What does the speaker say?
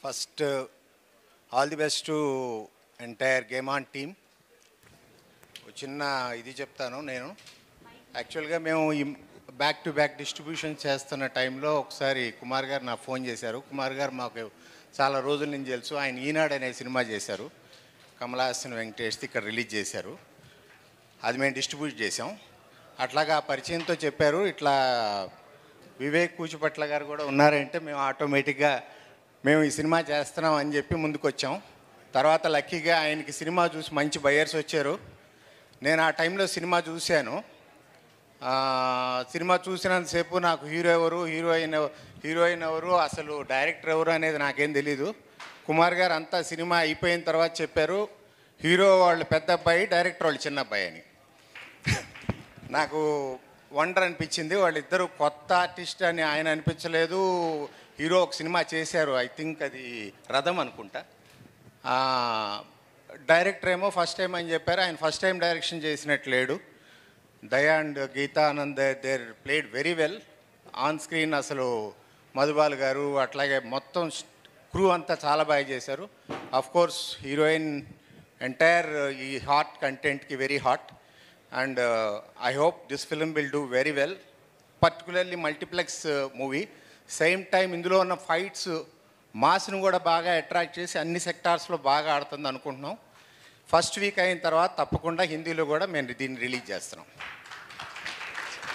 first all the best to entire game on team చిన్న ఇది చెప్తాను నేను యాక్చువల్గా మేము ఈ బ్యాక్ టు బ్యాక్ డిస్ట్రిబ్యూషన్ చేస్తున్న టైంలో ఒకసారి కుమార్ గారు నాకు ఫోన్ చేశారు కుమార్ గారు మాకు చాలా రోజుల నుంచి తెలుసు ఆయన ఈనాడు అనే సినిమా చేశారు కమలాసన్ వెంకటేష్ది ఇక్కడ రిలీజ్ చేశారు అది మేము డిస్ట్రిబ్యూట్ చేసాం అట్లాగా ఆ పరిచయంతో చెప్పారు ఇట్లా వివేక్ కూచిపట్ల గారు కూడా ఉన్నారంటే మేము ఆటోమేటిక్గా మేము ఈ సినిమా చేస్తున్నాం అని చెప్పి ముందుకు వచ్చాం తర్వాత లక్కీగా ఆయనకి సినిమా చూసి మంచి బయర్స్ వచ్చారు నేను ఆ టైంలో సినిమా చూశాను ఆ, సినిమా చూసినంతసేపు నాకు హీరో ఎవరు హీరోయిన్ ఎవ- హీరోయిన్ ఎవరు అసలు డైరెక్టర్ ఎవరు అనేది నాకేం తెలీదు కుమార్ గారు అంతా సినిమా అయిపోయిన తర్వాత చెప్పారు హీరో వాళ్ళు పెద్ద అబ్బాయి డైరెక్టర్ వాళ్ళు చిన్న అబ్బాయి అని నాకు వండర్ అనిపించింది వాళ్ళిద్దరూ కొత్త ఆర్టిస్ట్ అని ఆయన అనిపించలేదు హీరో ఒక సినిమా చేశారు ఐ థింక్ అది రథం అనుకుంటా ఆ, డైరెక్టర్ ఏమో ఫస్ట్ టైం అని చెప్పారు ఆయన ఫస్ట్ టైం డైరెక్షన్ చేసినట్టు లేడు Daya and Geethanand there played very well on screen అసలు మధుబాల్ గారు అట్లాగే మొత్తం క్రూ అంతా చాలా బాగా చేశారు అఫ్ కోర్స్ హీరోయిన్ ఎంటైర్ ఈ హాట్ కంటెంట్కి very hot and I hope this film will do very well particularly multiplex movie same time ఇందులో ఉన్న ఫైట్స్ మాస్ను కూడా బాగా అట్రాక్ట్ చేసి అన్ని సెక్టార్స్లో బాగా ఆడుతుంది అనుకుంటున్నాం ఫస్ట్ వీక్ అయిన తర్వాత తప్పకుండా హిందీలో కూడా మేము దీన్ని రిలీజ్ చేస్తున్నాం